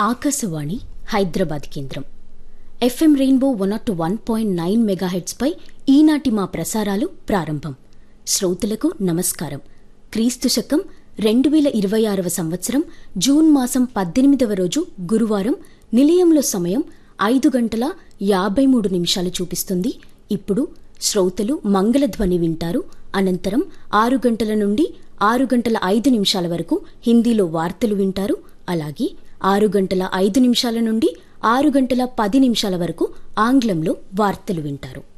ఆకాశవాణి హైదరాబాద్ కేంద్రం FM rainbow one nought one point nine మెగాహెడ్స్పై ఈనాటి మా ప్రసారాలు ప్రారంభం శ్రోతలకు నమస్కారం క్రీస్తు శకం రెండు వేల ఇరవై ఆరవ సంవత్సరం జూన్ మాసం పద్దెనిమిదవ రోజు గురువారం నిలయంలో సమయం ఐదు గంటల యాభై మూడు నిమిషాలు చూపిస్తుంది ఇప్పుడు శ్రోతలు మంగళధ్వని వింటారు అనంతరం ఆరు గంటల నుండి ఆరు గంటల ఐదు నిమిషాల వరకు హిందీలో వార్తలు వింటారు అలాగే ఆరు గంటల ఐదు నిమిషాల నుండి ఆరు గంటల పది నిమిషాల వరకు ఆంగ్లంలో వార్తలు వింటారు